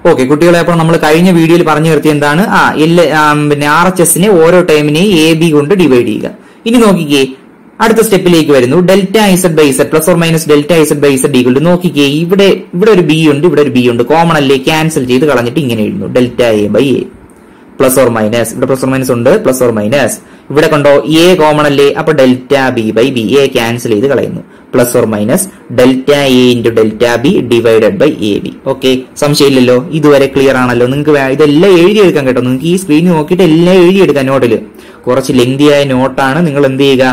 okay കുട്ടികളെ അപ്പോൾ നമ്മൾ കഴിഞ്ഞ വീഡിയോയിൽ പറഞ്ഞു നിർത്തിയ എന്താണ് ആ എൽ പിന്നെ ആർ എച്ച് എസിനെ ഓരോ ടൈമിനെയും എ ബി കൊണ്ട് ഡിവൈഡ് ചെയ്യുക ഇനി നോക്കിക്കേ അടുത്ത സ്റ്റെപ്പിലേക്ക് വരുന്നു delta Z by Z plus or minus delta Z by Z equal to നോക്കിക്കേ ഇവിടെ ഇവിടെ ഒരു ബി ഉണ്ട് ഇവിടെ ഒരു ബി ഉണ്ട് കോമൺ അല്ലേ ക്യാൻസൽ ചെയ്ത് കളഞ്ഞിട്ട് ഇങ്ങനെ എഴുതുന്നു delta A by A plus or minus ഇവിടെ പ്ലസ് ഓർ മൈനസ് ഉണ്ട് പ്ലസ് ഓർ മൈനസ് ഇവിടെ കണ്ടോ എ കോമൺ അല്ലേ അപ്പൊ delta B by B A cancel ചെയ്ത് കളയുന്നു plus or minus delta A into delta B divided by A B okay സംശയമില്ലല്ലോ ഇതുവരെ ക്ലിയർ ആണല്ലോ നിങ്ങൾക്ക് വേ- ഇതെല്ലാം എഴുതിയെടുക്കാൻ കേട്ടോ നിങ്ങൾക്ക് ഈ സ്ക്രീനിൽ നോക്കിയിട്ട് എല്ലാം എഴുതിയെടുക്കാം നോട്ടിൽ കുറച്ച് ലെങ്തിയായ നോട്ടാണ് നിങ്ങൾ എന്ത് ചെയ്യുക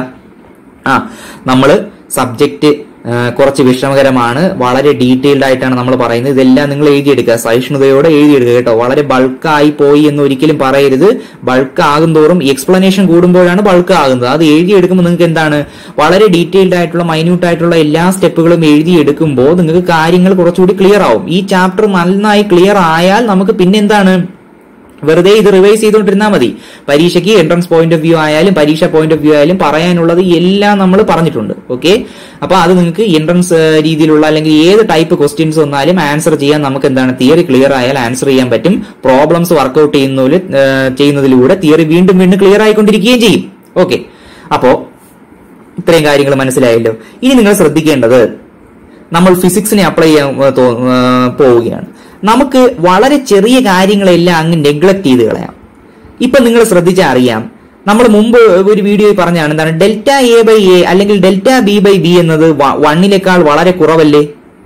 ആ നമ്മള് സബ്ജക്റ്റ് കുറച്ച് വിഷമകരമാണ് വളരെ ഡീറ്റെയിൽഡ് ആയിട്ടാണ് നമ്മൾ പറയുന്നത് ഇതെല്ലാം നിങ്ങൾ എഴുതിയെടുക്കുക സഹിഷ്ണുതയോടെ എഴുതിയെടുക്കുക കേട്ടോ വളരെ ബൾക്കായി പോയി എന്ന് ഒരിക്കലും പറയരുത് ബൾക്ക് ആകും തോറും എക്സ്പ്ലനേഷൻ കൂടുമ്പോഴാണ് ബൾക്ക് ആകുന്നത് അത് എഴുതിയെടുക്കുമ്പോൾ നിങ്ങൾക്ക് എന്താണ് വളരെ ഡീറ്റെയിൽഡ് ആയിട്ടുള്ള മൈന്യൂട്ട് ആയിട്ടുള്ള എല്ലാ സ്റ്റെപ്പുകളും എഴുതിയെടുക്കുമ്പോൾ നിങ്ങൾക്ക് കാര്യങ്ങൾ കുറച്ചുകൂടി ക്ലിയർ ആവും ഈ ചാപ്റ്റർ നന്നായി ക്ലിയർ ആയാൽ നമുക്ക് പിന്നെ എന്താണ് വെറുതെ ഇത് റിവൈസ് ചെയ്തുകൊണ്ടിരുന്നാൽ മതി പരീക്ഷയ്ക്ക് എൻട്രൻസ് പോയിന്റ് ഓഫ് വ്യൂ ആയാലും പരീക്ഷ പോയിന്റ് ഓഫ് വ്യൂ ആയാലും പറയാനുള്ളത് എല്ലാം നമ്മൾ പറഞ്ഞിട്ടുണ്ട് ഓക്കെ അപ്പൊ അത് നിങ്ങൾക്ക് എൻട്രൻസ് രീതിയിലുള്ള അല്ലെങ്കിൽ ഏത് ടൈപ്പ് ക്വസ്റ്റ്യൻസ് വന്നാലും ആൻസർ ചെയ്യാൻ നമുക്ക് എന്താണ് തിയറി ക്ലിയർ ആയാൽ ആൻസർ ചെയ്യാൻ പറ്റും പ്രോബ്ലംസ് വർക്ക്ഔട്ട് ചെയ്യുന്നതിൽ ചെയ്യുന്നതിലൂടെ തിയറി വീണ്ടും വീണ്ടും ക്ലിയർ ആയിക്കൊണ്ടിരിക്കുകയും ചെയ്യും ഓക്കെ അപ്പോ ഇത്രയും കാര്യങ്ങൾ മനസ്സിലായല്ലോ ഇനി നിങ്ങൾ ശ്രദ്ധിക്കേണ്ടത് നമ്മൾ ഫിസിക്സിനെ അപ്ലൈ ചെയ്യാൻ ഏഹ്, തോ- ഏഹ്, പോവുകയാണ് നമുക്ക് വളരെ ചെറിയ കാര്യങ്ങളെല്ലാം അങ്ങ് നെഗ്ലക്ട് ചെയ്ത് കളയാം ഇപ്പൊ നിങ്ങൾ ശ്രദ്ധിച്ചാൽ അറിയാം നമ്മൾ മുമ്പ് ഒരു വീഡിയോയിൽ പറഞ്ഞാണ് എന്താണ് ഡെൽറ്റ എ ബൈ എ അല്ലെങ്കിൽ ഡെൽറ്റ ബി ബൈ ബി എന്നത് വ- വണ്ണിനേക്കാൾ വളരെ കുറവല്ലേ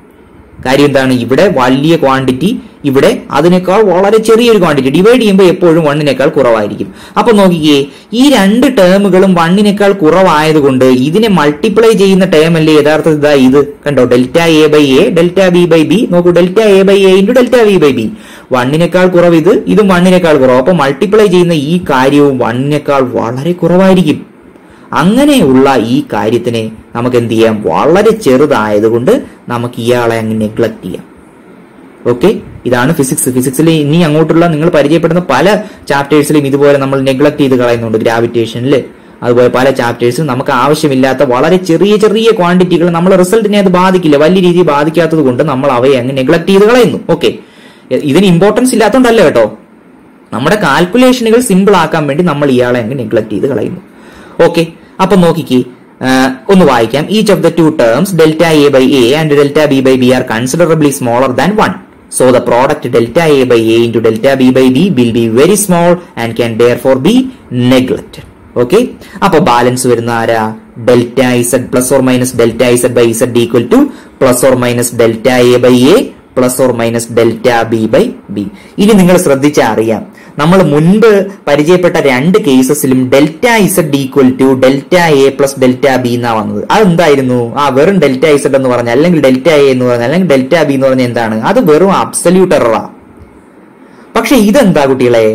കാര്യം എന്താണ് ഇവിടെ വലിയ ക്വാണ്ടിറ്റി ഇവിടെ അതിനേക്കാൾ വളരെ ചെറിയൊരു ക്വാണ്ടിറ്റി ഡിവൈഡ് ചെയ്യുമ്പോൾ എപ്പോഴും വണ്ണിനേക്കാൾ കുറവായിരിക്കും അപ്പൊ നോക്കിക്കേ ഈ രണ്ട് ടേമുകളും വണ്ണിനേക്കാൾ കുറവായതുകൊണ്ട് ഇതിനെ മൾട്ടിപ്ലൈ ചെയ്യുന്ന ടേം അല്ലേ യഥാർത്ഥത്തിൽ ഇതാ ഇത് കണ്ടോ delta A by A delta B by B നോക്കൂ delta A by A into delta B by B വണ്ണിനേക്കാൾ കുറവ് ഇത് ഇതും വണ്ണിനേക്കാൾ കുറവ് അപ്പൊ മൾട്ടിപ്ലൈ ചെയ്യുന്ന ഈ കാര്യവും വണ്ണിനേക്കാൾ വളരെ കുറവായിരിക്കും അങ്ങനെയുള്ള ഈ കാര്യത്തിനെ നമുക്ക് എന്ത് ചെയ്യാം വളരെ ചെറുതായതുകൊണ്ട് നമുക്ക് ഇയാളെ അങ്ങ് നെഗ്ലക്ട് ചെയ്യാം ഓക്കെ ഇതാണ് ഫിസിക്സ് ഫിസിക്സിൽ ഇനി അങ്ങോട്ടുള്ള നിങ്ങൾ പരിചയപ്പെടുന്ന പല ചാപ്റ്റേഴ്സിലും ഇതുപോലെ നമ്മൾ നെഗ്ലക്ട് ചെയ്ത് കളയുന്നുണ്ട് ഗ്രാവിറ്റേഷനിൽ അതുപോലെ പല ചാപ്റ്റേഴ്സും നമുക്ക് ആവശ്യമില്ലാത്ത വളരെ ചെറിയ ചെറിയ ക്വാണ്ടിറ്റികൾ നമ്മൾ റിസൾട്ടിനെ അത് ബാധിക്കില്ല വലിയ രീതിയിൽ ബാധിക്കാത്തത് കൊണ്ട് നമ്മൾ അവയെ അങ്ങ് നെഗ്ലക്ട് ചെയ്ത് കളയുന്നു ഓക്കെ ഇതിന് ഇമ്പോർട്ടൻസ് ഇല്ലാത്തതുകൊണ്ടല്ല കേട്ടോ നമ്മുടെ കാൽക്കുലേഷനുകൾ സിമ്പിൾ ആക്കാൻ വേണ്ടി നമ്മൾ ഇയാളെ അങ്ങ് നെഗ്ലക്ട് ചെയ്ത് കളയുന്നു ഓക്കെ അപ്പൊ നോക്കിക്കേ ആ, ഒന്ന് വായിക്കാം each of the two terms delta A by A and delta B by B are considerably smaller than one so the product delta A by A into delta B by B will be very small and can therefore be neglected okay അപ്പൊ balance വരുന്ന ആരാ delta Z plus or minus delta Z by Z equal to plus or minus delta A by A plus or minus delta B by B ഇനി നിങ്ങൾ ശ്രദ്ധിച്ചാൽ അറിയാം നമ്മൾ മുൻപ് പരിചയപ്പെട്ട രണ്ട് കേസസിലും delta Z equal to delta A plus delta B എന്നാ വന്നത് അതെന്തായിരുന്നു ആ വെറും ഡെൽറ്റ ഇസഡ് എന്ന് പറഞ്ഞാൽ അല്ലെങ്കിൽ ഡെൽറ്റ എ എന്ന് പറഞ്ഞാൽ അല്ലെങ്കിൽ ഡെൽറ്റ ബി എന്ന് പറഞ്ഞാൽ എന്താണ് അത് വെറും അബ്സല്യൂട്ട് എററാ പക്ഷെ ഇതെന്താ കുട്ടികളെ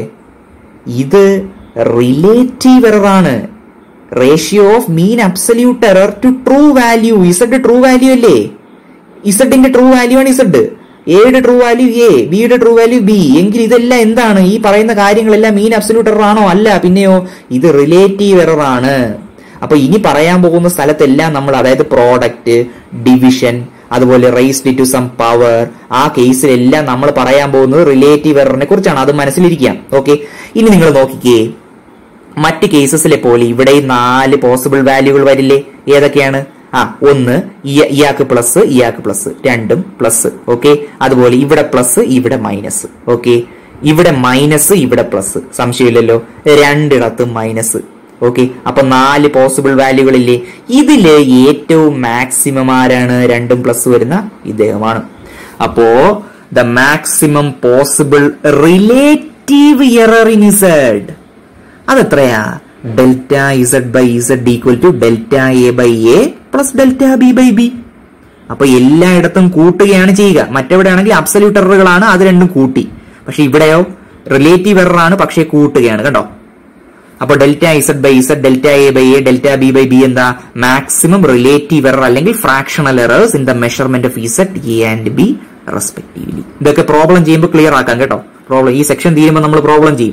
ഇത് റിലേറ്റീവ് എറർ ആണ് ratio of mean absolute error to true value Z true value അല്ലേ ഇസഡിന്റെ ട്രൂ വാല്യൂ ആണ് ഇസഡ് എയുടെ ട്രൂ വാല്യൂ എ ബിയുടെ ട്രൂ വാല്യൂ ബി എങ്കിൽ ഇതെല്ലാം എന്താണ് ഈ പറയുന്ന കാര്യങ്ങളെല്ലാം മീൻ അബ്സല്യൂട്ട് എറർ ആണോ അല്ല പിന്നെയോ ഇത് റിലേറ്റീവ് എറർ ആണ് അപ്പൊ ഇനി പറയാൻ പോകുന്ന സ്ഥലത്തെല്ലാം നമ്മൾ അതായത് പ്രോഡക്റ്റ് ഡിവിഷൻ അതുപോലെ റേസ്ഡ് ടു സം പവർ ആ കേസിലെല്ലാം നമ്മൾ പറയാൻ പോകുന്നത് റിലേറ്റീവ് എററിനെ കുറിച്ചാണ് അത് മനസ്സിലിരിക്കാം ഓക്കെ ഇനി നിങ്ങൾ നോക്കിക്കേ മറ്റ് കേസസിലെ പോലെ ഇവിടെ നാല് പോസിബിൾ വാല്യൂകൾ വരില്ലേ ഏതൊക്കെയാണ് ആ ഒന്ന് ഇയ- ഇയാൾക്ക് പ്ലസ് ഇയാൾക്ക് പ്ലസ് രണ്ടും പ്ലസ് ഓക്കെ അതുപോലെ ഇവിടെ പ്ലസ് ഇവിടെ മൈനസ് ഓക്കെ ഇവിടെ മൈനസ് ഇവിടെ പ്ലസ് സംശയമില്ലല്ലോ രണ്ടിടത്തും മൈനസ് ഓക്കെ അപ്പൊ നാല് പോസിബിൾ വാല്യൂകളില്ലേ ഇതില് ഏറ്റവും മാക്സിമം ആരാണ് രണ്ടും പ്ലസ് വരുന്ന ഇദ്ദേഹമാണ് അപ്പോ the maximum possible relative error in Z അതെത്രയാ delta Z by Z equal to delta A by A plus delta B by B അപ്പൊ എല്ലായിടത്തും കൂട്ടുകയാണ് ചെയ്യുക മറ്റെവിടെയാണെങ്കിൽ അബ്സല്യൂട്ട് എററുകളാണ് അത് രണ്ടും കൂട്ടി പക്ഷെ ഇവിടെയോ റിലേറ്റീവ് എറർ ആണ് പക്ഷേ കൂട്ടുകയാണ് കണ്ടോ അപ്പൊ delta Z by Z delta A by A delta B by B എന്താ മാക്സിമം റിലേറ്റീവ് എറർ അല്ലെങ്കിൽ fractional errors in the measurement of Z A and B respectively ഇതൊക്കെ പ്രോബ്ലം ചെയ്യുമ്പോൾ ക്ലിയർ ആക്കാം കേട്ടോ പ്രോബ്ലം ഈ സെക്ഷൻ തീരുമ്പോൾ നമ്മൾ പ്രോബ്ലം ചെയ്യും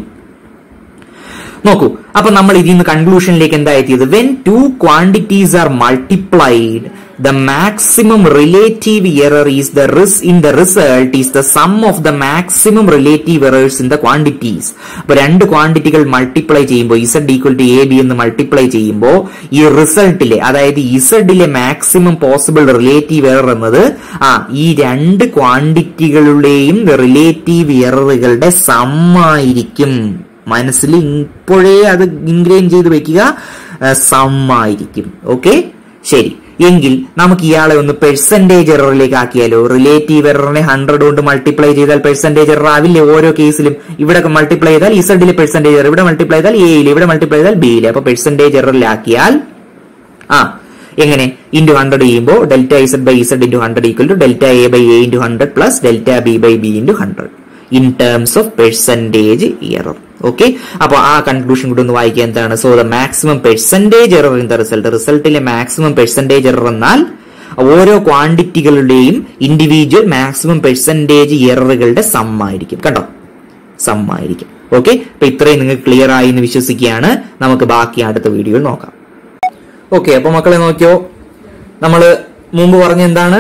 നോക്കൂ അപ്പൊ നമ്മൾ ഇതിൽ നിന്ന് കൺക്ലൂഷനിലേക്ക് എന്താ എത്തിയത് when two quantities are multiplied the maximum relative error is the ris- in the result is the sum of the maximum relative errors in the quantities അപ്പൊ രണ്ട് ക്വാണ്ടിറ്റികൾ മൾട്ടിപ്ലൈ ചെയ്യുമ്പോൾ Z equal to A B എന്ന് multiply ചെയ്യുമ്പോൾ ഈ റിസൾട്ടിലെ അതായത് ഇസഡിലെ മാക്സിമം പോസിബിൾ റിലേറ്റീവ് എറർ എന്നത് ആ ഈ രണ്ട് ക്വാണ്ടിറ്റികളുടെയും റിലേറ്റീവ് എററുകളുടെ സമ്മായിരിക്കും മനസ്സിൽ ഇപ്പോഴേ അത് ഇൻഗ്രെയിൻ ചെയ്ത് വെക്കുക സമ്മായിരിക്കും ഓക്കെ ശരി എങ്കിൽ നമുക്ക് ഇയാളെ ഒന്ന് പെർസെന്റേജ് എററിലേക്ക് ആക്കിയാലോ റിലേറ്റീവ് എററിനെ ഹൺഡ്രഡ് കൊണ്ട് മൾട്ടിപ്ലൈ ചെയ്താൽ പെർസെന്റേജ് എറർ ആവില്ലേ ഓരോ കേസിലും ഇവിടെ മൾട്ടിപ്ലൈ ചെയ്താൽ ഇസഡിലെ പെർസെന്റേജ് എറർ ഇവിടെ മൾട്ടിപ്ലൈ ചെയ്താൽ എയിൽ ഇവിടെ മൾട്ടിപ്ലൈ ചെയ്താൽ ബിയിൽ അപ്പൊ പെർസെന്റേജ് എററിലാക്കിയാൽ ആ എങ്ങനെ ഇൻറ്റു ഹൺഡ്രഡ് ചെയ്യുമ്പോൾ delta Z by Z into hundred equal to delta A by A into hundred plus delta B by B into hundred in terms of percentage error okay അപ്പൊ ആ conclusion കൂടി ഒന്ന് വായിക്കുക എന്താണ് so the maximum percentage error in the result റിസൾട്ടിലെ maximum percentage error എന്നാൽ ഓരോ ക്വാണ്ടിറ്റികളുടെയും ഇൻഡിവിജ്വൽ മാക്സിമം പെർസെന്റേജ് എററുകളുടെ സം ആയിരിക്കും കണ്ടോ സം ആയിരിക്കും ഓക്കെ അപ്പൊ ഇത്രയും നിങ്ങൾക്ക് ക്ലിയർ ആയി എന്ന് വിശ്വസിക്കുകയാണ് നമുക്ക് ബാക്കി അടുത്ത വീഡിയോയിൽ നോക്കാം ഓക്കെ അപ്പൊ മക്കളെ നോക്കിയോ നമ്മള് മുമ്പ് പറഞ്ഞ എന്താണ്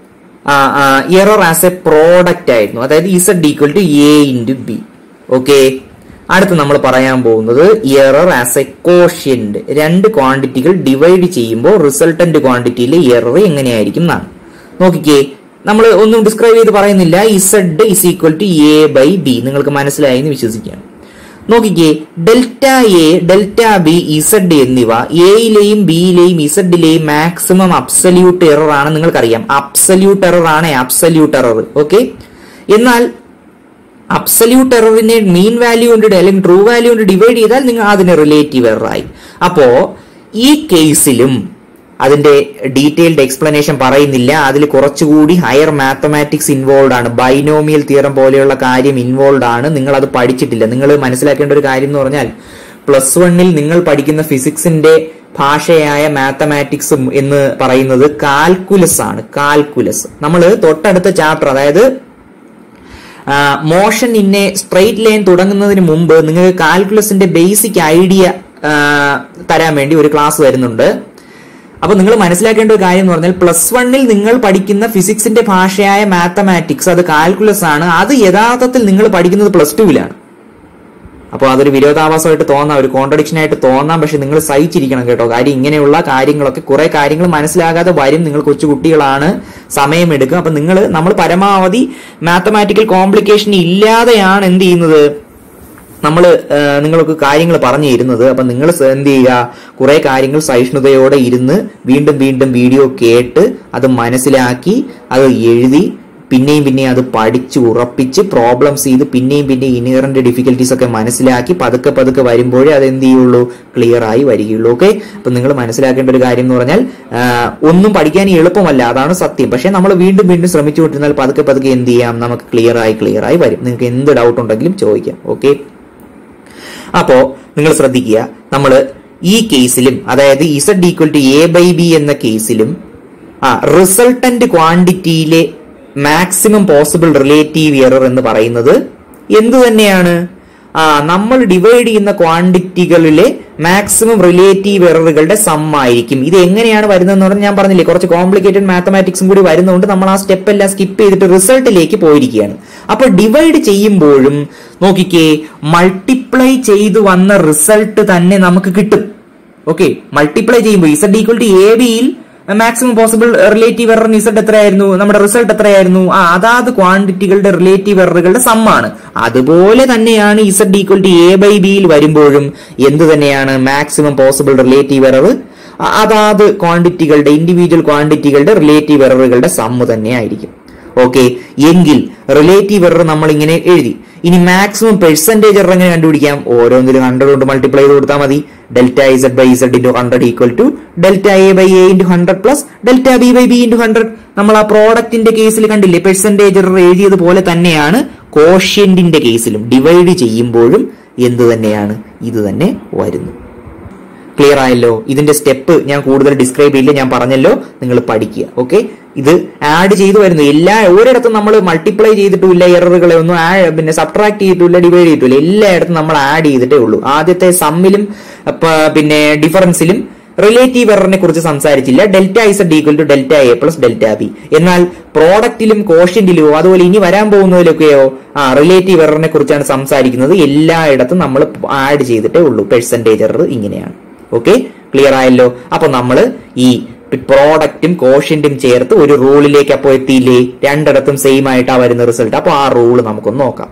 എറർ ആസ് എ പ്രോഡക്റ്റ് ആയിരുന്നു അതായത് Z equal to A into B okay അടുത്ത് നമ്മൾ പറയാൻ പോകുന്നത് എറർ ആസ് എ കോഷ്യന്റ് രണ്ട് ക്വാണ്ടിറ്റികൾ ഡിവൈഡ് ചെയ്യുമ്പോൾ റിസൾട്ടന്റ് ക്വാണ്ടിറ്റിയിലെ എറർ എങ്ങനെയായിരിക്കും എന്നാണ് നോക്കിക്കേ നമ്മൾ ഒന്നും ഡിസ്ക്രൈബ് ചെയ്ത് പറയുന്നില്ല Z is equal to A by B നിങ്ങൾക്ക് മനസ്സിലായി എന്ന് വിശ്വസിക്കുകയാണ് നോക്കിക്കേ delta A delta B Z എന്നിവ എയിലെയും ബിയിലെയും ഇസഡിലെയും മാക്സിമം അബ്സല്യൂട്ട് എറർ ആണ് നിങ്ങൾക്കറിയാം അബ്സല്യൂട്ട് എറർ ആണ് അബ്സല്യൂട്ട് എറർ ഓക്കെ എന്നാൽ അബ്സല്യൂട്ട് എററിനെ മീൻ വാല്യൂ കൊണ്ട് അല്ലെങ്കിൽ ട്രൂ വാല്യൂ കൊണ്ട് ഡിവൈഡ് ചെയ്താൽ നിങ്ങൾ അതിന് റിലേറ്റീവ് എറർ ആയി അപ്പോ ഈ കേസിലും അതിന്റെ ഡീറ്റെയിൽഡ് എക്സ്പ്ലനേഷൻ പറയുന്നില്ല അതിൽ കുറച്ചുകൂടി ഹയർ മാത്തമാറ്റിക്സ് ഇൻവോൾവ് ആണ് ബൈനോമിയൽ തിയറം പോലെയുള്ള കാര്യം ഇൻവോൾവ് ആണ് നിങ്ങൾ അത് പഠിച്ചിട്ടില്ല നിങ്ങൾ മനസ്സിലാക്കേണ്ട ഒരു കാര്യം എന്ന് പറഞ്ഞാൽ പ്ലസ് വണ്ണിൽ നിങ്ങൾ പഠിക്കുന്ന ഫിസിക്സിന്റെ ഭാഷയായ മാത്തമാറ്റിക്സും എന്ന് പറയുന്നത് കാൽക്കുലസ് ആണ് കാൽക്കുലസ് നമ്മൾ തൊട്ടടുത്ത ചാപ്റ്റർ അതായത് motion in a straight line തുടങ്ങുന്നതിന് മുമ്പ് നിങ്ങൾക്ക് കാൽക്കുലസിന്റെ ബേസിക് ഐഡിയ തരാൻ വേണ്ടി ഒരു ക്ലാസ് വരുന്നുണ്ട് അപ്പൊ നിങ്ങൾ മനസ്സിലാക്കേണ്ട ഒരു കാര്യം എന്ന് പറഞ്ഞാൽ പ്ലസ് വണ്ണിൽ നിങ്ങൾ പഠിക്കുന്ന ഫിസിക്സിന്റെ ഭാഷയായ മാത്തമാറ്റിക്സ് അത് കാൽക്കുലസ് ആണ് അത് യഥാർത്ഥത്തിൽ നിങ്ങൾ പഠിക്കുന്നത് പ്ലസ് ടുവിലാണ് അപ്പോൾ അതൊരു വിരോധാഭാസമായിട്ട് തോന്നാം ഒരു കോൺട്രഡിക്ഷൻ ആയിട്ട് തോന്നാം പക്ഷെ നിങ്ങൾ സഹിച്ചിരിക്കണം കേട്ടോ കാര്യം ഇങ്ങനെയുള്ള കാര്യങ്ങളൊക്കെ കുറെ കാര്യങ്ങൾ മനസ്സിലാകാതെ വരും നിങ്ങൾ കൊച്ചു കുട്ടികളാണ് സമയമെടുക്കും അപ്പൊ നിങ്ങൾ നമ്മൾ പരമാവധി മാത്തമാറ്റിക്കൽ കോംപ്ലിക്കേഷൻ ഇല്ലാതെയാണ് എന്ത് ചെയ്യുന്നത് നമ്മൾ നിങ്ങൾക്ക് കാര്യങ്ങൾ പറഞ്ഞു തരുന്നത് അപ്പൊ നിങ്ങൾ എന്ത് ചെയ്യുക കുറെ കാര്യങ്ങൾ സഹിഷ്ണുതയോടെ ഇരുന്ന് വീണ്ടും വീണ്ടും വീഡിയോ കേട്ട് അത് മനസ്സിലാക്കി അത് എഴുതി പിന്നെയും പിന്നെയും അത് പഠിച്ച് ഉറപ്പിച്ച് പ്രോബ്ലംസ് ചെയ്ത് പിന്നെയും പിന്നെയും ഇനിയറിന്റെ ഡിഫിക്കൽട്ടീസ് ഒക്കെ മനസ്സിലാക്കി പതുക്കെ പതുക്കെ വരുമ്പോഴേ അത് എന്ത് ചെയ്യുള്ളൂ ക്ലിയർ ആയി വരികയുള്ളൂ ഓക്കെ അപ്പൊ നിങ്ങൾ മനസ്സിലാക്കേണ്ട ഒരു കാര്യം എന്ന് പറഞ്ഞാൽ ഒന്നും പഠിക്കാൻ എളുപ്പമല്ല അതാണ് സത്യം പക്ഷെ നമ്മൾ വീണ്ടും വീണ്ടും ശ്രമിച്ചുകൊണ്ടിരുന്നാൽ പതുക്കെ പതുക്കെ എന്ത് ചെയ്യാം നമുക്ക് ക്ലിയർ ആയി ക്ലിയർ ആയി വരും നിങ്ങൾക്ക് എന്ത് ഡൗട്ട് ഉണ്ടെങ്കിലും ചോദിക്കാം ഓക്കെ അപ്പോ നിങ്ങൾ ശ്രദ്ധിക്കുക നമ്മൾ ഈ കേസിലും അതായത് Z equal to A by B എന്ന കേസിലും ആ റിസൾട്ടന്റ് ക്വാണ്ടിറ്റിയിലെ മാക്സിമം പോസിബിൾ റിലേറ്റീവ് എറർ എന്ന് പറയുന്നത് എന്തു തന്നെയാണ് ആ നമ്മൾ ഡിവൈഡ് ചെയ്യുന്ന ക്വാണ്ടിറ്റികളിലെ മാക്സിമം റിലേറ്റീവ് എററുകളുടെ സം ആയിരിക്കും ഇത് എങ്ങനെയാണ് വരുന്നതെന്ന് പറഞ്ഞാൽ ഞാൻ പറഞ്ഞില്ലേ കുറച്ച് കോംപ്ലിക്കേറ്റഡ് മാത്തമാറ്റിക്സും കൂടി വരുന്നതുകൊണ്ട് നമ്മൾ ആ സ്റ്റെപ്പ് എല്ലാം സ്കിപ്പ് ചെയ്തിട്ട് റിസൾട്ടിലേക്ക് പോയിരിക്കുകയാണ് അപ്പൊ ഡിവൈഡ് ചെയ്യുമ്പോഴും നോക്കിക്കേ മൾട്ടിപ്ലൈ ചെയ്തു വന്ന റിസൾട്ട് തന്നെ നമുക്ക് കിട്ടും ഓക്കെ മൾട്ടിപ്ലൈ ചെയ്യുമ്പോൾ ഇസഡ് ഈക്വൽ ടു എ ബിയിൽ maximum possible relative error Z എത്രയായിരുന്നു നമ്മുടെ റിസൾട്ട് എത്രയായിരുന്നു ആ അതാത് ക്വാണ്ടിറ്റികളുടെ റിലേറ്റീവ് എററുകളുടെ സമ്മാണ് അതുപോലെ തന്നെയാണ് Z equal to A by ബിയിൽ വരുമ്പോഴും എന്ത് തന്നെയാണ് മാക്സിമം പോസിബിൾ റിലേറ്റീവ് എറർ അതാത് ക്വാണ്ടിറ്റികളുടെ ഇൻഡിവിജ്വൽ ക്വാണ്ടിറ്റികളുടെ റിലേറ്റീവ് എററുകളുടെ സമ്മ് തന്നെയായിരിക്കും ഓക്കെ എങ്കിൽ റിലേറ്റീവ് എറർ നമ്മൾ ഇങ്ങനെ എഴുതി ഇനി മാക്സിമം പെർസെന്റേജ് എറർ എങ്ങനെ കണ്ടുപിടിക്കാം ഓരോന്നിലും ഹൺഡ്രഡ് കൊണ്ട് മൾട്ടിപ്ലൈ ചെയ്ത് കൊടുത്താൽ മതി delta Z by Z into hundred equal to delta A by A into hundred plus delta B by B into hundred നമ്മൾ ആ പ്രോഡക്റ്റിന്റെ കേസിൽ കണ്ടില്ലേ പെർസെന്റേജ് എറർ എഴുതിയതുപോലെ തന്നെയാണ് കോഷ്യന്റിന്റെ കേസിലും ഡിവൈഡ് ചെയ്യുമ്പോഴും എന്ത് തന്നെയാണ് ഇത് തന്നെ വരുന്നു ക്ലിയർ ആയല്ലോ ഇതിന്റെ സ്റ്റെപ്പ് ഞാൻ കൂടുതൽ ഡിസ്ക്രൈബ് ചെയ്യില്ല ഞാൻ പറഞ്ഞല്ലോ നിങ്ങൾ പഠിക്കുക ഓക്കെ ഇത് ആഡ് ചെയ്തു വരുന്നു എല്ലാ ഒരിടത്തും നമ്മൾ മൾട്ടിപ്ലൈ ചെയ്തിട്ടില്ല എററുകളെ ഒന്നും പിന്നെ സബ്ട്രാക്ട് ചെയ്തിട്ടില്ല ഡിവൈഡ് ചെയ്തിട്ടില്ല എല്ലായിടത്തും നമ്മൾ ആഡ് ചെയ്തിട്ടേ ഉള്ളൂ ആദ്യത്തെ സമ്മിലും പിന്നെ ഡിഫറൻസിലും റിലേറ്റീവ് എററിനെ കുറിച്ച് സംസാരിച്ചില്ല delta Z equal to delta A plus delta B എന്നാൽ പ്രോഡക്റ്റിലും കോഷ്യന്റിലുമോ അതുപോലെ ഇനി വരാൻ പോകുന്നതിലൊക്കെയോ ആ റിലേറ്റീവ് എററിനെ കുറിച്ചാണ് സംസാരിക്കുന്നത് എല്ലായിടത്തും നമ്മൾ ആഡ് ചെയ്തിട്ടേ ഉള്ളൂ പെർസെന്റേജ് എറർ ഇങ്ങനെയാണ് ഓക്കെ ക്ലിയർ ആയല്ലോ അപ്പൊ നമ്മൾ ഈ പ്രോഡക്റ്റും കോഷ്യന്റും ചേർത്ത് ഒരു റൂളിലേക്ക് അപ്പോൾ എത്തിയില്ലേ രണ്ടിടത്തും സെയിം ആയിട്ടാ വരുന്ന റിസൾട്ട് അപ്പൊ ആ റൂള് നമുക്കൊന്ന് നോക്കാം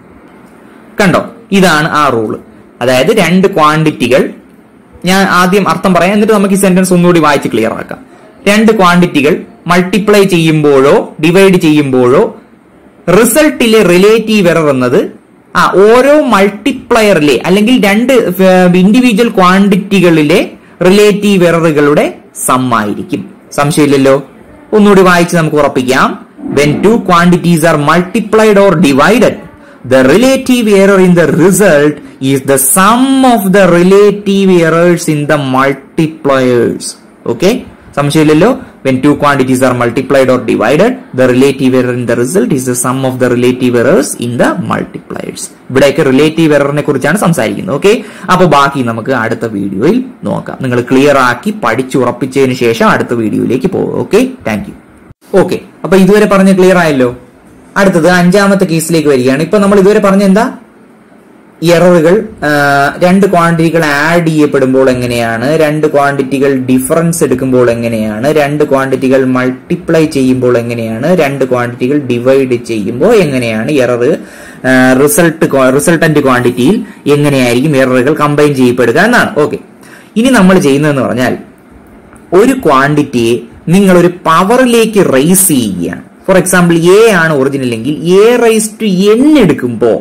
കണ്ടോ ഇതാണ് ആ റൂള് അതായത് രണ്ട് ക്വാണ്ടിറ്റികൾ ഞാൻ ആദ്യം അർത്ഥം പറയാം എന്നിട്ട് നമുക്ക് ഈ സെന്റൻസ് ഒന്നുകൂടി വായിച്ച് ക്ലിയർ ആക്കാം രണ്ട് ക്വാണ്ടിറ്റികൾ മൾട്ടിപ്ലൈ ചെയ്യുമ്പോഴോ ഡിവൈഡ് ചെയ്യുമ്പോഴോ റിസൾട്ടിലെ റിലേറ്റീവ് എറർ എന്നത് ആ ഓരോ മൾട്ടിപ്ലയറിലെ അല്ലെങ്കിൽ രണ്ട് ഇൻഡിവിജ്വൽ ക്വാണ്ടിറ്റികളിലെ റിലേറ്റീവ് എററുകളുടെ സം ആയിരിക്കും സംശയമില്ലല്ലോ ഒന്നുകൂടി വായിച്ച് നമുക്ക് ഉറപ്പിക്കാം when two quantities are multiplied or divided the relative error in the result is the sum of the relative errors in the multipliers okay സംശയമില്ലല്ലോ when two quantities are multiplied or divided the relative error in the result is the sum of the relative errors in the multipliers ഇവിടെയൊക്കെ relative എററിനെ കുറിച്ചാണ് സംസാരിക്കുന്നത് okay അപ്പൊ ബാക്കി നമുക്ക് അടുത്ത വീഡിയോയിൽ നോക്കാം നിങ്ങൾ ക്ലിയർ ആക്കി പഠിച്ചുറപ്പിച്ചതിന് ശേഷം അടുത്ത വീഡിയോയിലേക്ക് പോകും ഓക്കെ താങ്ക് യു ഓക്കെ അപ്പൊ ഇതുവരെ പറഞ്ഞ ക്ലിയർ ആയല്ലോ അടുത്തത് അഞ്ചാമത്തെ കേസിലേക്ക് വരികയാണ് ഇപ്പൊ നമ്മൾ ഇതുവരെ പറഞ്ഞ എന്താ എററുകൾ രണ്ട് ക്വാണ്ടിറ്റികൾ ആഡ് ചെയ്യപ്പെടുമ്പോൾ എങ്ങനെയാണ് രണ്ട് ക്വാണ്ടിറ്റികൾ ഡിഫറൻസ് എടുക്കുമ്പോൾ എങ്ങനെയാണ് രണ്ട് ക്വാണ്ടിറ്റികൾ മൾട്ടിപ്ലൈ ചെയ്യുമ്പോൾ എങ്ങനെയാണ് രണ്ട് ക്വാണ്ടിറ്റികൾ ഡിവൈഡ് ചെയ്യുമ്പോൾ എങ്ങനെയാണ് എറർ റിസൾട്ട് റിസൾട്ടന്റ് ക്വാണ്ടിറ്റിയിൽ എങ്ങനെയായിരിക്കും എററുകൾ കമ്പൈൻ ചെയ്യപ്പെടുക എന്നാണ് ഓക്കെ ഇനി നമ്മൾ ചെയ്യുന്നതെന്ന് പറഞ്ഞാൽ ഒരു ക്വാണ്ടിറ്റിയെ നിങ്ങൾ ഒരു പവറിലേക്ക് റേസ് ചെയ്യുകയാണ് ഫോർ എക്സാമ്പിൾ എ ആണ് ഒറിജിനൽ എങ്കിൽ എ റൈസ് ടു എൻ എടുക്കുമ്പോ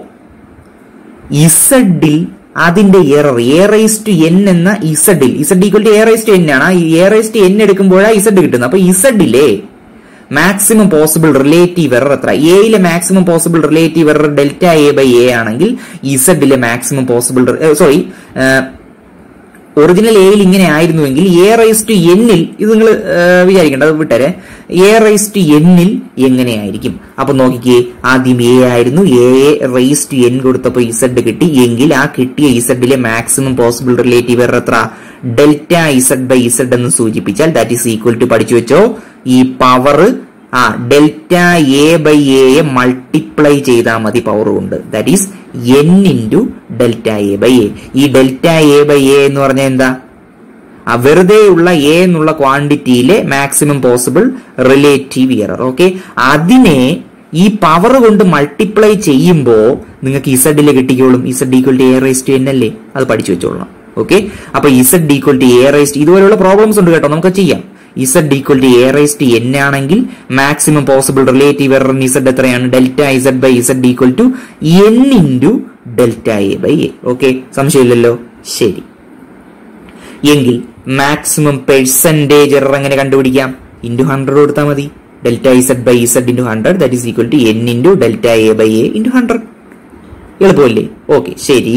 ഇസഡിൽ അതിന്റെ error A raise to N എന്ന ഇസഡിൽ Z equal to A raise to N ആണ് ആ എ റൈസ് ടു എൻ എടുക്കുമ്പോഴാണ് ഇസഡ് കിട്ടുന്നത് അപ്പൊ ഇസഡിലെ മാക്സിമം പോസിബിൾ റിലേറ്റീവ് എറർ എത്ര എയിലെ maximum possible relative error delta A by A ആണെങ്കിൽ ഇസഡിലെ മാക്സിമം പോസിബിൾ സോറി ഒറിജിനൽ എയിൽ ഇങ്ങനെ ആയിരുന്നുവെങ്കിൽ എ റൈസ് ടു എന്നിൽ ഇത് നിങ്ങൾ വിചാരിക്കേണ്ട അത് വിട്ടരെ എ റൈസ് ടു എന്നിൽ എങ്ങനെയായിരിക്കും അപ്പൊ നോക്കിക്കേ ആദ്യം എ ആയിരുന്നു എ റൈസ് ടു എൻ കൊടുത്തപ്പോൾ ഇസഡ് കിട്ടി എങ്കിൽ ആ കിട്ടിയ ഇസഡിലെ മാക്സിമം പോസിബിൾ റിലേറ്റീവ് എറർ എത്ര ഡെൽറ്റ ഇസഡ് ബൈ ഇസഡ് എന്ന് സൂചിപ്പിച്ചാൽ ദാറ്റ് ഈസ് ഈക്വൽ ടു പഠിച്ചു വെച്ചോ ഈ പവർ ആ ഡെൽറ്റ എ ബൈ എയെ മൾട്ടിപ്ലൈ ചെയ്താൽ മതി പവർ കൊണ്ട് that is N into delta A by A ഈ ഡെൽറ്റ എ ബൈ എ എന്ന് പറഞ്ഞാൽ എന്താ ആ വെറുതെയുള്ള എ എന്നുള്ള ക്വാണ്ടിറ്റിയിലെ maximum possible relative error okay അതിനെ ഈ പവർ കൊണ്ട് മൾട്ടിപ്ലൈ ചെയ്യുമ്പോൾ നിങ്ങൾക്ക് ഇസഡിലെ കിട്ടിക്കോളും Z equal to A raise to N അല്ലേ അത് പഠിച്ചു വെച്ചോളണം ഓക്കെ അപ്പൊ Z equal to A raise ഇതുപോലെയുള്ള പ്രോബ്ലംസ് ഉണ്ട് കേട്ടോ നമുക്ക് ചെയ്യാം Z equal to A raise to N ആണെങ്കിൽ maximum possible relative error Z എത്രയാണ് delta Z by Z equal to N into delta A by A okay സംശയമില്ലല്ലോ ശരി എങ്കിൽ മാക്സിമം പെർസെന്റേജ് എറർ എങ്ങനെ കണ്ടുപിടിക്കാം ഇൻറ്റു ഹൺഡ്രഡ് കൊടുത്താൽ മതി delta Z by Z into hundred that is equal to N into delta A by A into hundred എളുപ്പമല്ലേ okay ശരി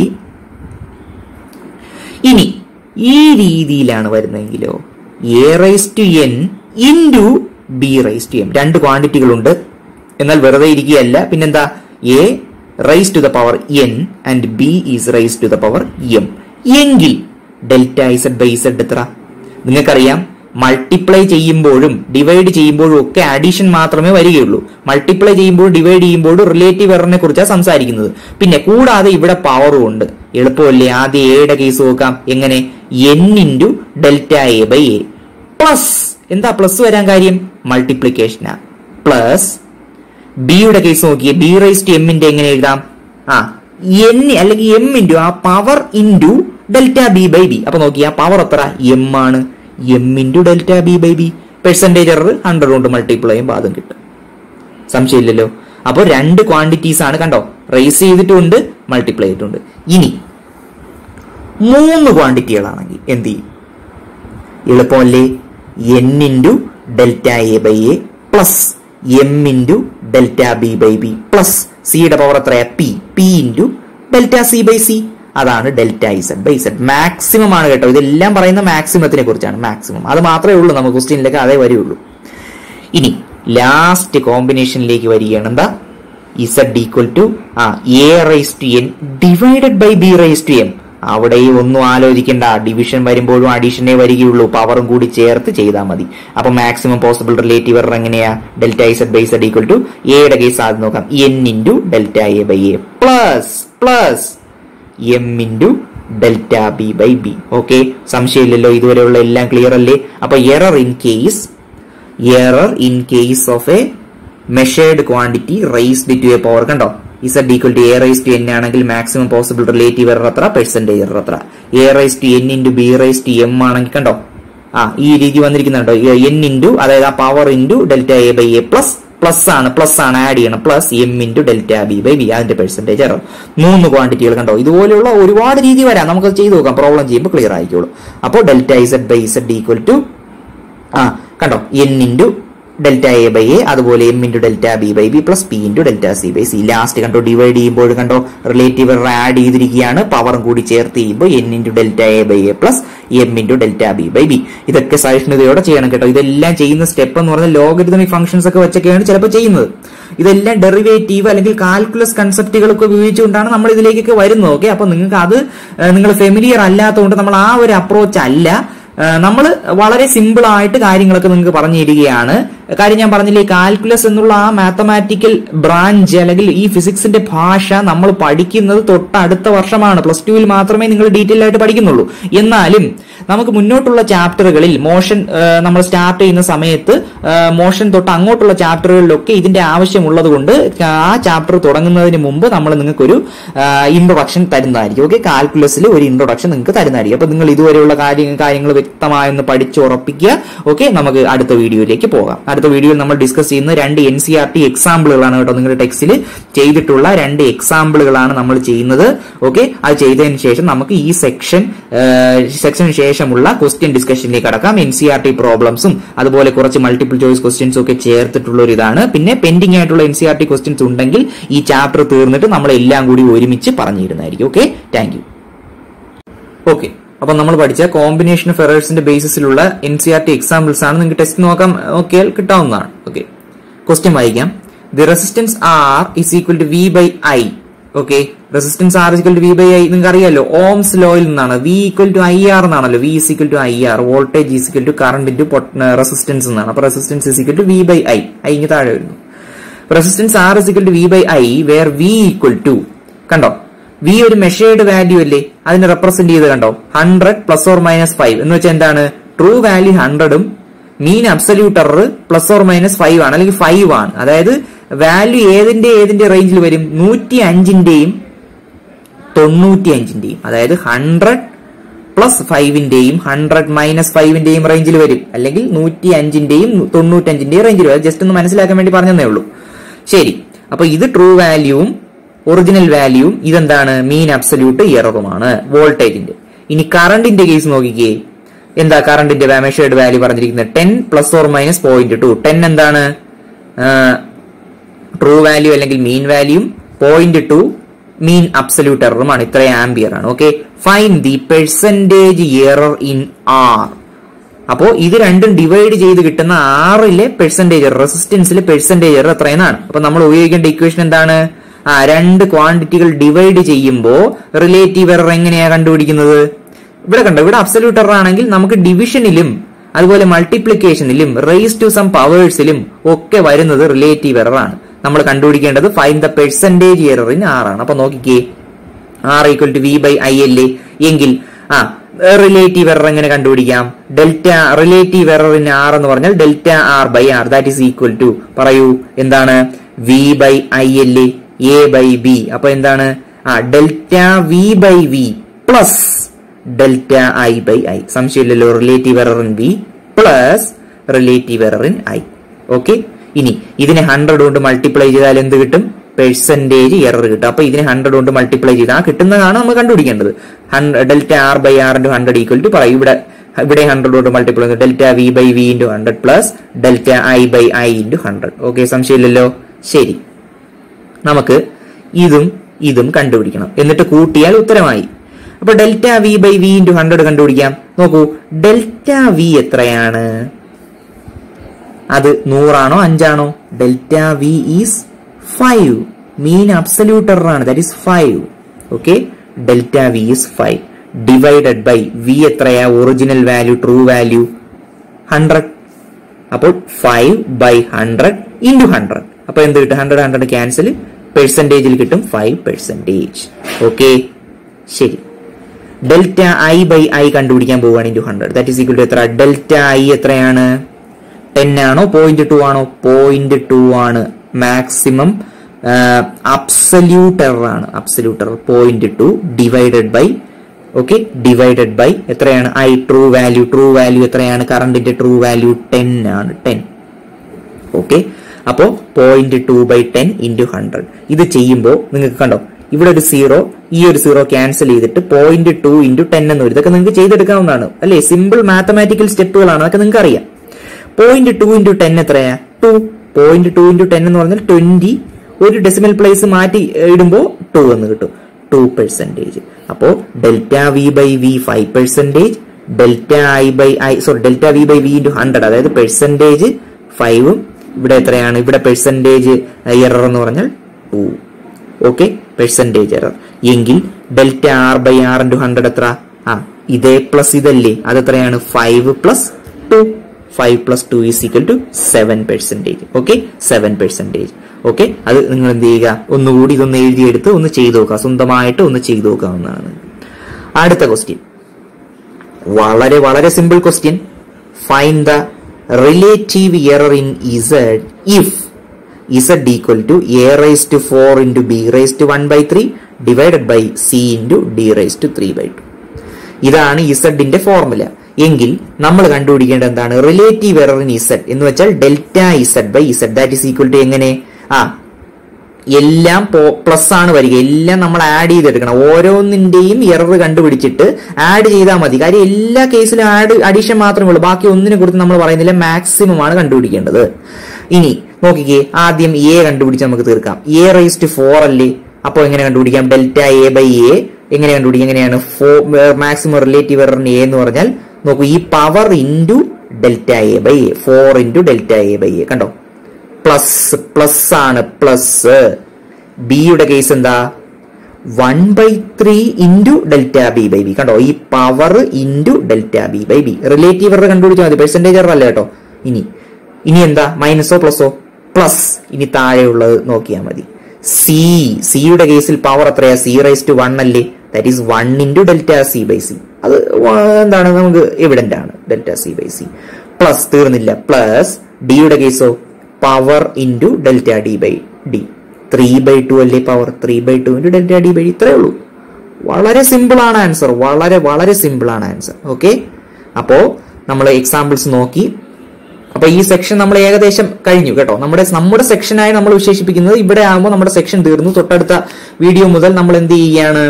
ഇനി ഈ രീതിയിലാണ് വരുന്നതെങ്കിലോ A raise to N into B raise to M രണ്ട് ക്വാണ്ടിറ്റികളുണ്ട് എന്നാൽ വെറുതെ ഇരിക്കുകയല്ല പിന്നെന്താ A raise to the power N and B is raise to the power M എങ്കിൽ ഡെൽറ്റ ഇസഡ് ബൈ ഇസഡ് എത്ര നിങ്ങൾക്കറിയാം മൾട്ടിപ്ലൈ ചെയ്യുമ്പോഴും ഡിവൈഡ് ചെയ്യുമ്പോഴും ഒക്കെ അഡീഷൻ മാത്രമേ വരികയുള്ളൂ മൾട്ടിപ്ലൈ ചെയ്യുമ്പോഴും ഡിവൈഡ് ചെയ്യുമ്പോഴും റിലേറ്റീവ് എററിനെ കുറിച്ചാണ് സംസാരിക്കുന്നത് പിന്നെ കൂടാതെ ഇവിടെ പവറും ഉണ്ട് എളുപ്പമല്ലേ ആദ്യം എയുടെ കേസ് നോക്കാം എങ്ങനെ N into delta A by A plus എന്താ പ്ലസ് വരാൻ കാര്യം മൾട്ടിപ്ലിക്കേഷനാ പ്ലസ് ബിയുടെ കേസ് നോക്കിയേ ബി റൈസ് ടു എമ്മിന്റെ എങ്ങനെ എഴുതാം ആ എൻ അല്ലെങ്കിൽ എം ഇൻറ്റു ആ power into delta B by B അപ്പൊ നോക്കി ആ പവർ എത്ര എം ആണ് M into delta B by B percentage error hundred കൊണ്ട് മൾട്ടിപ്ലൈ ചെയ്യുമ്പോൾ അതും കിട്ടും സംശയമില്ലല്ലോ അപ്പോൾ രണ്ട് ക്വാണ്ടിറ്റീസ് ആണ് കണ്ടോ റേസ് ചെയ്തിട്ടുണ്ട് മൾട്ടിപ്ലൈ ചെയ്തിട്ടുണ്ട് ഇനി മൂന്ന് ക്വാണ്ടിറ്റികളാണെങ്കിൽ എന്ത് ചെയ്യും എളുപ്പമല്ലേ N into delta A by A plus M into delta B by B plus സിയുടെ പവർ എത്രയാ P P into delta C by C അതാണ് delta Z by Z maximum ആണ് കേട്ടോ ഇതെല്ലാം പറയുന്ന മാക്സിമത്തിനെ കുറിച്ചാണ് മാക്സിമം അത് മാത്രമേ ഉള്ളൂ നമുക്ക് ക്വസ്റ്റ്യനിലേക്ക് അതേ വരികയുള്ളൂ ഇനി ലാസ്റ്റ് കോമ്പിനേഷനിലേക്ക് വരികയാണ് എന്താ ഇസഡ് ഈക്വൽ ടു ആ A raise to N divided by B raise to M അവിടെയും ഒന്നും ആലോചിക്കണ്ട ഡിവിഷൻ വരുമ്പോഴും അഡീഷനേ വരികയുള്ളൂ പവറും കൂടി ചേർത്ത് ചെയ്താൽ മതി അപ്പൊ മാക്സിമം പോസിബിൾ റിലേറ്റീവ് എറർ എങ്ങനെയാ delta Z by Z equal to എയുടെ കേസ് ആദ്യം നോക്കാം N into delta A by A plus plus M into delta B by B okay സംശയമില്ലല്ലോ ഇതുവരെയുള്ള എല്ലാം ക്ലിയർ അല്ലേ അപ്പൊ error in case error in case of a measured quantity raised to a power കണ്ടോ Z equal to A raise to N ആണെങ്കിൽ maximum possible relative error എത്ര percentage error എത്ര A raise to N into B raise to M ആണെങ്കിൽ കണ്ടോ ആ ഈ രീതി വന്നിരിക്കുന്നുണ്ടോ N into അതായത് ആ power into delta A by A plus plus ആണ് പ്ലസ് ആണ് ആഡ് ചെയ്യണം plus M into delta B by B അതിന്റെ പെർസെന്റേജ് എറർ മൂന്ന് ക്വാണ്ടിറ്റികൾ കണ്ടോ ഇതുപോലെയുള്ള ഒരുപാട് രീതി വരാം നമുക്ക് ചെയ്ത് നോക്കാം പ്രോബ്ലം ചെയ്യുമ്പോൾ ക്ലിയർ ആയിക്കോളൂ അപ്പോൾ delta Z by Z equal to ആ കണ്ടോ N into delta A by A അതുപോലെ M into delta B by B plus P into delta C by C last കണ്ടോ ഡിവൈഡ് ചെയ്യുമ്പോൾ കണ്ടോ റിലേറ്റീവ് എറർ ആഡ് ചെയ്തിരിക്കുകയാണ് പവറും കൂടി ചേർത്ത് ചെയ്യുമ്പോൾ N into delta A by A plus M into delta B by B ഇതൊക്കെ സഹിഷ്ണുതയോടെ ചെയ്യണം കേട്ടോ ഇതെല്ലാം ചെയ്യുന്ന സ്റ്റെപ്പ് എന്ന് പറഞ്ഞാൽ ലോഗരിതമിക് ഫംഗ്ഷൻസ് ഒക്കെ വെച്ചൊക്കെയാണ് ചിലപ്പോൾ ചെയ്യുന്നത് ഇതെല്ലാം ഡെറിവേറ്റീവ് അല്ലെങ്കിൽ കാൽക്കുലസ് കൺസെപ്റ്റുകളൊക്കെ ഉപയോഗിച്ചുകൊണ്ടാണ് നമ്മൾ ഇതിലേക്കൊക്കെ വരുന്നത് ഓക്കെ അപ്പൊ നിങ്ങൾക്ക് അത് നിങ്ങൾ ഫെമിലിയർ അല്ലാത്തതുകൊണ്ട് നമ്മൾ ആ ഒരു അപ്രോച്ച് അല്ല നമ്മൾ വളരെ സിമ്പിൾ ആയിട്ട് കാര്യങ്ങളൊക്കെ നിങ്ങൾക്ക് പറഞ്ഞു തരികയാണ് കാര്യം ഞാൻ പറഞ്ഞില്ലേ കാൽക്കുലസ് എന്നുള്ള ആ മാത്തമാറ്റിക്കൽ ബ്രാഞ്ച് അല്ലെങ്കിൽ ഈ ഫിസിക്സിന്റെ ഭാഷ നമ്മൾ പഠിക്കുന്നത് തൊട്ടടുത്ത വർഷമാണ് പ്ലസ് ടുവിൽ മാത്രമേ നിങ്ങൾ ഡീറ്റെയിൽ ആയിട്ട് പഠിക്കുന്നുള്ളൂ എന്നാലും നമുക്ക് മുന്നോട്ടുള്ള ചാപ്റ്ററുകളിൽ മോഷൻ നമ്മൾ സ്റ്റാർട്ട് ചെയ്യുന്ന സമയത്ത് മോഷൻ തൊട്ട് അങ്ങോട്ടുള്ള ചാപ്റ്ററുകളിലൊക്കെ ഇതിന്റെ ആവശ്യമുള്ളത് കൊണ്ട് ആ ചാപ്റ്റർ തുടങ്ങുന്നതിന് മുമ്പ് നമ്മൾ നിങ്ങൾക്കൊരു ഇൻട്രൊഡക്ഷൻ തരുന്നതായിരിക്കും ഓക്കെ കാൽക്കുലസിൽ ഒരു ഇൻട്രൊഡക്ഷൻ നിങ്ങൾക്ക് തരുന്നതായിരിക്കും അപ്പൊ നിങ്ങൾ ഇതുവരെയുള്ള കാര്യങ്ങൾ കാര്യങ്ങൾ വ്യക്തമായൊന്ന് പഠിച്ചുറപ്പിക്കുക ഓക്കെ നമുക്ക് അടുത്ത വീഡിയോയിലേക്ക് പോകാം അടുത്ത വീഡിയോയിൽ നമ്മൾ ഡിസ്കസ് ചെയ്യുന്ന രണ്ട് എൻ സി ആർ ടി എക്സാമ്പിളുകളാണ് കേട്ടോ നിങ്ങളുടെ ടെക്സ്റ്റിൽ ചെയ്തിട്ടുള്ള രണ്ട് എക്സാമ്പിളുകളാണ് നമ്മൾ ചെയ്യുന്നത് ഓക്കെ അത് ചെയ്തതിന് ശേഷം നമുക്ക് ഈ സെക്ഷൻ സെക്ഷന് ശേഷമുള്ള ക്വസ്റ്റ്യൻ ഡിസ്കഷനിലേക്ക് കടക്കാം എൻ സി ആർ ടി പ്രോബ്ലംസും അതുപോലെ കുറച്ച് മൾട്ടിപ്പിൾ ചോയ്സ് ക്വസ്റ്റ്യൻസും ഒക്കെ ചേർത്തിട്ടുള്ള ഒരു ഇതാണ് പിന്നെ പെൻഡിംഗ് ആയിട്ടുള്ള N C R T questions ഉണ്ടെങ്കിൽ ഈ ചാപ്റ്റർ തീർന്നിട്ട് നമ്മൾ എല്ലാം കൂടി ഒരുമിച്ച് പറഞ്ഞു തരുന്നതായിരിക്കും ഓക്കെ താങ്ക് യു ഓക്കെ അപ്പൊ നമ്മൾ പഠിച്ച കോമ്പിനേഷൻ ഓഫ് എറേഴ്സിന്റെ ബേസിസിലുള്ള N C R T examples ആണ് നിങ്ങൾക്ക് ടെസ്റ്റ് നോക്കാൻ നോക്കിയാൽ കിട്ടാവുന്നതാണ് ഓക്കെ ക്വസ്റ്റ്യൻ വായിക്കാം the resistance R is equal to V by I okay resistance R equal to V by I നിങ്ങൾക്ക് അറിയാലോ ഓംസ് ലോയിൽ നിന്നാണ് V equal to I R എന്നാണല്ലോ V is equal to I R voltage is equal to current into resistance എന്നാണ് അപ്പൊ resistance is equal to V by I I ഇങ്ങനെ താഴെ വരുന്നു resistance R is equal to V by I where V equal to കണ്ടോ V ഒരു measured value അല്ലേ അതിനെ represent ചെയ്ത് കണ്ടോ hundred plus or minus five എന്ന് വെച്ചാൽ എന്താണ് ട്രൂ വാല്യൂ ഹൺഡ്രഡും mean absolute error plus or minus five ആണ് അല്ലെങ്കിൽ ഫൈവ് ആണ് അതായത് വാല്യൂ ഏതിന്റെ ഏതിന്റെ റേഞ്ചിൽ വരും നൂറ്റി അഞ്ചിന്റെയും തൊണ്ണൂറ്റി അഞ്ചിന്റെയും അതായത് ഹൺഡ്രഡ് പ്ലസ് ഫൈവിന്റെയും ഹൺഡ്രഡ് മൈനസ് ഫൈവിന്റെയും റേഞ്ചിൽ വരും അല്ലെങ്കിൽ നൂറ്റി അഞ്ചിന്റെയും തൊണ്ണൂറ്റഞ്ചിന്റെയും റേഞ്ചിൽ വരും ജസ്റ്റ് ഒന്ന് മനസ്സിലാക്കാൻ വേണ്ടി പറഞ്ഞതേ ഉള്ളൂ ശരി അപ്പൊ ഇത് ട്രൂ വാല്യൂവും ഒറിജിനൽ വാല്യൂവും ഇതെന്താണ് മീൻ അബ്സല്യൂട്ട് എററുമാണ് വോൾട്ടേജിന്റെ ഇനി കറണ്ടിന്റെ കേസ് നോക്കിക്കേ എന്താ കറണ്ടിന്റെ മെഷേർഡ് വാല്യൂ പറഞ്ഞിരിക്കുന്നത് ten plus or minus point two ten എന്താണ് ട്രൂ വാല്യൂ അല്ലെങ്കിൽ മീൻ വാല്യൂം പോയിന്റ് ടു മീൻ അബ്സല്യൂട്ട് എററുമാണ് ഇത്രയും ആംബിയർ ആണ് okay fine the percentage error in R അപ്പോ ഇത് രണ്ടും ഡിവൈഡ് ചെയ്ത് കിട്ടുന്ന ആറിലെ പെർസെന്റേജ് റെസിസ്റ്റൻസിലെ പെർസെന്റേജ് എറർ എത്രയെന്നാണ് അപ്പൊ നമ്മൾ ഉപയോഗിക്കേണ്ട ഇക്വേഷൻ എന്താണ് ആ രണ്ട് ക്വാണ്ടിറ്റികൾ ഡിവൈഡ് ചെയ്യുമ്പോൾ റിലേറ്റീവ് എറർ എങ്ങനെയാ കണ്ടുപിടിക്കുന്നത് ഇവിടെ കണ്ടോ ഇവിടെ അബ്സല്യൂട്ട് എറർ ആണെങ്കിൽ നമുക്ക് ഡിവിഷനിലും അതുപോലെ മൾട്ടിപ്ലിക്കേഷനിലും റേസ് ടു സം പവേഴ്സിലും ഒക്കെ വരുന്നത് റിലേറ്റീവ് എറർ ആണ് നമ്മൾ കണ്ടുപിടിക്കേണ്ടത് fine the percentage error in R ആണ് അപ്പൊ നോക്കിക്കേ R equal to V by I അല്ലേ എങ്കിൽ ആ റിലേറ്റീവ് എറർ എങ്ങനെ കണ്ടുപിടിക്കാം delta relative error in R എന്ന് പറഞ്ഞാൽ delta R by R that is equal to പറയൂ എന്താണ് വി ബൈ ഐ അല്ലേ എ ബൈ ബി അപ്പൊ എന്താണ് ആ delta V by V plus delta I by I സംശയമില്ലല്ലോ relative error in V plus relative error in I okay ഇനി ഇതിനെ hundred കൊണ്ട് മൾട്ടിപ്ലൈ ചെയ്താൽ എന്ത് കിട്ടും പെർസെന്റേജ് എറർ കിട്ടും അപ്പൊ ഇതിനെ ഹൺഡ്രഡ് കൊണ്ട് മൾട്ടിപ്ലൈ ചെയ്താൽ ആ കിട്ടുന്നതാണ് നമ്മൾ കണ്ടുപിടിക്കേണ്ടത് delta R by R into hundred equal to പറയും ഇവിടെ ഇവിടെ ഹൺഡ്രഡ് കൊണ്ട് മൾട്ടിപ്ലൈ ചെയ്തു delta V by V into hundred plus delta I by I into hundred okay സംശയമില്ലല്ലോ ശരി നമുക്ക് ഇതും ഇതും കണ്ടുപിടിക്കണം എന്നിട്ട് കൂട്ടിയാൽ ഉത്തരമായി അപ്പൊ delta V by V into hundred കണ്ടുപിടിക്കാം നോക്കൂ ഡെൽറ്റ വി എത്രയാണ് അത് നൂറാണോ അഞ്ചാണോ delta V is five mean absolute error ആണ് that is five okay delta V is five divided by V എത്രയാ original value true value hundred അപ്പോൾ five by hundred into hundred അപ്പൊ എന്ത് കിട്ടും ഹൺഡ്രഡ് ഹൺഡ്രഡ് ക്യാൻസൽ പെർസെന്റേജിൽ കിട്ടും five percentage okay ശരി delta I by I കണ്ടുപിടിക്കാൻ പോവുകയാണ് into hundred that is equal to എത്ര ഡെൽറ്റ ഐ എത്രയാണ് ടെൻ ആണോ പോയിന്റ് ടു ആണോ പോയിന്റ് ടു ആണ് മാക്സിമം അബ്സല്യൂട്ട് എറർ ആണ് absolute error point two divided by okay divided by എത്രയാണ് I true value true value എത്രയാണ് കറണ്ടിന്റെ ട്രൂ വാല്യൂ ടെൻ ആണ് ടെൻ ഓക്കെ അപ്പോ point two by ten into hundred ഇത് ചെയ്യുമ്പോൾ നിങ്ങൾക്ക് കണ്ടോ ഇവിടെ ഒരു സീറോ ഈ ഒരു സീറോ ക്യാൻസൽ ചെയ്തിട്ട് പോയിന്റ് ടു ഇൻറ്റു ടെൻ എന്ന് വരും ഇതൊക്കെ നിങ്ങൾക്ക് ചെയ്തെടുക്കാവുന്നതാണ് അല്ലേ സിമ്പിൾ മാത്തമാറ്റിക്കൽ സ്റ്റെപ്പുകളാണ് അതൊക്കെ നിങ്ങൾക്ക് അറിയാം പോയിന്റ് ടു ഇൻറ്റു ടെൻ എത്രയാ two point two into ten എന്ന് പറഞ്ഞാൽ ട്വന്റി ഒരു ഡെസിമൽ പ്ലേസ് മാറ്റി ഇടുമ്പോൾ ടു എന്ന് കിട്ടും ടു പെർസെന്റേജ് അപ്പോ delta V by V five percentage delta I by I sorry delta V by V into hundred അതായത് പെർസെന്റേജ് ഫൈവും ഇവിടെ എത്രയാണ് ഇവിടെ പെർസെന്റേജ് എറർ എന്ന് പറഞ്ഞാൽ ടു ഓക്കെ പെർസെന്റേജ് എറർ എങ്കിൽ delta R by R into hundred എത്ര ആ ഇതേ പ്ലസ് ഇതല്ലേ അത് എത്രയാണ് five plus two five plus two is equal to seven percentage okay seven percentage okay അത് നിങ്ങൾ എന്ത് ചെയ്യുക ഒന്നുകൂടി ഇതൊന്ന് എഴുതിയെടുത്ത് ഒന്ന് ചെയ്തു നോക്കുക സ്വന്തമായിട്ട് ഒന്ന് ചെയ്തു നോക്കാവുന്നതാണ് അടുത്ത ക്വസ്റ്റ്യൻ വളരെ വളരെ simple question find the relative error in Z if Z equal to A raise to four into B raise to one by three divided by C into D raise to three by two ഇതാണ് ഇസഡിന്റെ formula എങ്കിൽ നമ്മൾ കണ്ടുപിടിക്കേണ്ടത് എന്താണ് relative error in Z എന്ന് വെച്ചാൽ delta Z by Z that is equal to എങ്ങനെ ആ എല്ലാം പ്ലസ് ആണ് വരിക എല്ലാം നമ്മൾ ആഡ് ചെയ്തെടുക്കണം ഓരോന്നിന്റെയും എറർ കണ്ടുപിടിച്ചിട്ട് ആഡ് ചെയ്താൽ മതി കാര്യം എല്ലാ കേസിലും ആഡ് അഡീഷൻ മാത്രമേ ഉള്ളൂ ബാക്കി ഒന്നിനെ കുറിച്ച് നമ്മൾ പറയുന്നില്ല മാക്സിമം ആണ് കണ്ടുപിടിക്കേണ്ടത് ഇനി നോക്കിക്കേ ആദ്യം എ കണ്ടുപിടിച്ച് നമുക്ക് തീർക്കാം എ റൈസ് ടു ഫോർ അല്ലേ അപ്പോൾ എങ്ങനെ കണ്ടുപിടിക്കാം ഡെൽറ്റ എ ബൈ എ എങ്ങനെ കണ്ടുപിടിക്കാം എങ്ങനെയാണ് ഫോർ മാക്സിമം റിലേറ്റീവ് എററിന് എ എന്ന് പറഞ്ഞാൽ നോക്കൂ ഈ power into delta A by A four into delta A by A കണ്ടോ പ്ലസ് പ്ലസ് ആണ് പ്ലസ് ബിയുടെ കേസ് എന്താ one by three into delta B by B കണ്ടോ ഈ power into delta B by B relative error കണ്ടുപിടിച്ചാൽ മതി percentage error അല്ല കേട്ടോ ഇനി ഇനി എന്താ മൈനസോ പ്ലസോ പ്ലസ് ഇനി താഴെയുള്ളത് നോക്കിയാൽ മതി സി സിയുടെ കേസിൽ പവർ എത്രയാ സി റൈസ് ടു വൺ അല്ലേ that is one into delta C by C അത് എന്താണ് നമുക്ക് എവിഡന്റ് ആണ് delta C by C plus തീർന്നില്ല പ്ലസ് ഡിയുടെ കേസോ power into delta D by D three by two അല്ലേ power three by two into delta D by D ഇത്രേ ഉള്ളൂ വളരെ സിമ്പിൾ ആണ് ആൻസർ വളരെ വളരെ സിമ്പിൾ ആണ് ആൻസർ ഓക്കെ അപ്പോ നമ്മൾ എക്സാമ്പിൾസ് നോക്കി അപ്പൊ ഈ സെക്ഷൻ നമ്മൾ ഏകദേശം കഴിഞ്ഞു കേട്ടോ നമ്മുടെ നമ്മുടെ സെക്ഷനായി നമ്മൾ വിശേഷിപ്പിക്കുന്നത് ഇവിടെ ആകുമ്പോൾ നമ്മുടെ സെക്ഷൻ തീർന്നു തൊട്ടടുത്ത വീഡിയോ മുതൽ നമ്മൾ എന്ത് ചെയ്യുകയാണ്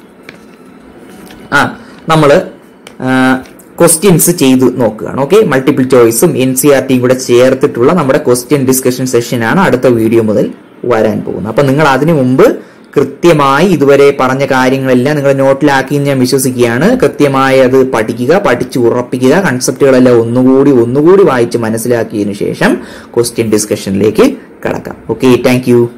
ആ നമ്മള് ക്വസ്റ്റ്യൻസ് ചെയ്ത് നോക്കുകയാണ് ഓക്കെ മൾട്ടിപ്പിൾ ചോയ്സും എൻ സി ആർ ടിയും കൂടെ ചേർത്തിട്ടുള്ള നമ്മുടെ ക്വസ്റ്റ്യൻ ഡിസ്കഷൻ സെഷനാണ് അടുത്ത വീഡിയോ മുതൽ വരാൻ പോകുന്നത് അപ്പൊ നിങ്ങൾ അതിനു മുമ്പ് കൃത്യമായി ഇതുവരെ പറഞ്ഞ കാര്യങ്ങളെല്ലാം നിങ്ങൾ നോട്ടിലാക്കി എന്ന് ഞാൻ വിശ്വസിക്കുകയാണ് കൃത്യമായി അത് പഠിക്കുക പഠിച്ചു ഉറപ്പിക്കുക കൺസെപ്റ്റുകളെല്ലാം ഒന്നുകൂടി ഒന്നുകൂടി വായിച്ച് മനസ്സിലാക്കിയതിനു ശേഷം ക്വസ്റ്റ്യൻ ഡിസ്കഷനിലേക്ക് കടക്കാം ഓക്കെ താങ്ക്